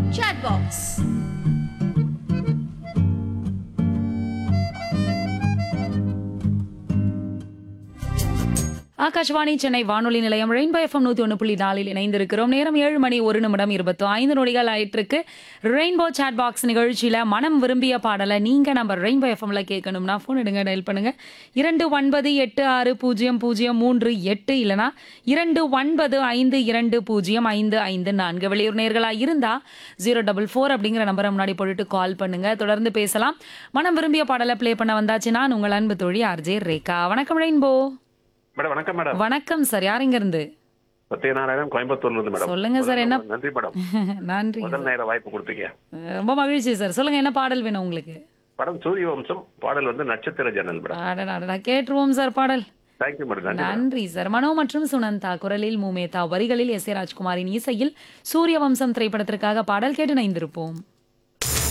Chatbox. Akashvani Chennai வானொலி நிலையம் rainbow FM நூத்தி ஒன்று புள்ளி நாலில் இணைந்திருக்கிறோம் நேரம் ஏழு மணி ஒரு நிமிடம் இருபத்தி ஐந்து நொடிகள் ஆயிட்டிருக்கு ரெயின்போ சாட் பாக்ஸ் நிகழ்ச்சியில மனம் விரும்பிய பாடலை நீங்க நம்ம ரெயின்போ எஃப்எம்ல கேட்கணும்னா ஃபோன் எடுங்க டயல் பண்ணுங்க இரண்டு ஒன்பது எட்டு ஆறு பூஜ்ஜியம் பூஜ்ஜியம் மூன்று எட்டு இல்லனா இரண்டு ஒன்பது ஐந்து இரண்டு பூஜ்ஜியம் ஐந்து ஐந்து நான்கு வெளியூர் நேர்களா இருந்தா ஜீரோ டபுள் ஃபோர் அப்படிங்கிற நம்பரை முன்னாடி போட்டுட்டு கால் பண்ணுங்க தொடர்ந்து பேசலாம் மனம் விரும்பிய பாடலை ப்ளே பண்ண வந்தாச்சு நான் உங்கள் அன்பு தோழி ஆர்ஜே ரேகா வணக்கம் ரெயின்போ மேடம் வணக்கம் மேடம் வணக்கம் சார் யார் இங்க இருந்து சத்யநாராயணன் கோயம்புத்தூர்ல இருந்து மேடம் சொல்லுங்க சார், என்ன- நன்றி மேடம் நன்றி முதல் நேர வாய்ப்பு கொடுத்தீங்க ரொம்ப மகிழ்ச்சி சார் சொல்லுங்க என்ன பாடல் வேணும் உங்களுக்கு படம் சூரிய வம்சம் பாடல் வந்து நட்சத்திர ஜன்னல் மேடம் அடடா, அடடா, கேட்டுருவோம் சார் பாடல் தேங்க்யூ மேடம் நன்றி மேடம். நன்றி சார் மனோ மற்றும் சுனந்தா குரலில் மூமேதா வரிகளில் எஸ் ஏ ராஜ்குமாரின் இசையில் சூரிய வம்சம் திரைப்படத்திற்காக பாடல் கேட்டு நைந்திருப்போம்